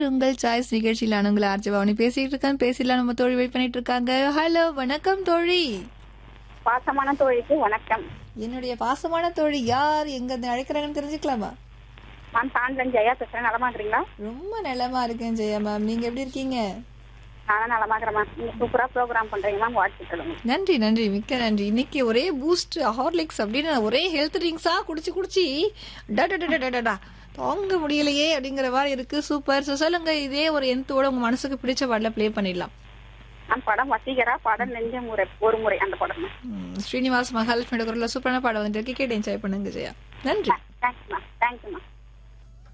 உங்கள் சாய்ஸ் நிகழ்ச்சியில் நான் உங்களை ஆர்ஜி பவனி பேசிட்டு இருக்கேன் பேசிடலாம் நம்ம தோழி வெயிட் பண்ணிட்டு இருக்காங்க ஹலோ வணக்கம் தோழி பாசமான தோழிக்கு வணக்கம் என்னுடைய பாசமான தோழி யார் எங்க இருந்து அழைக்கிறாங்கன்னு தெரிஞ்சுக்கலாமா நான் தாண்டன் ஜெயா பேசுறேன் நலமா இருக்கிறீங்களா ரொம்ப நலமா இருக்கேன் ஜெயா மேம் நீங்க எப்படி இருக்கீங்க நானும் நலமா இருக்கிறேன் மேம் நீங்க சூப்பரா ப்ரோக்ராம் பண்றீங்க மேம் வாழ்த்துக்கள் நன்றி நன்றி மிக்க நன்றி இன்னைக்கு ஒரே பூஸ்ட் ஹார்லிக்ஸ் அப்படின்னு ஒரே ஹெல்த் ட்ரிங்க்ஸா குடிச்சு குடிச்சு டா டா, டா, டா, டா, டா. தாங்க முடியலையே அப்படிங்கிற மாதிரி இருக்கு சூப்பர் ஸோ சொல்லுங்க இதே ஒரு எந்தோட உங்க மனசுக்கு பிடிச்ச பாடல ப்ளே பண்ணிடலாம் நான் படம் வசீகரா படம் நெஞ்ச முறை ஒரு முறை அந்த படம் மேம் ம், ஸ்ரீனிவாஸ் மகாலட்சுமி குரல்ல சூப்பரான பாடம் வந்துட்டு கேட்டு என்ஜாய் பண்ணுங்க ஜெயா நன்றி தேங்க்ஸ் மேம் தேங்க்யூ மேம்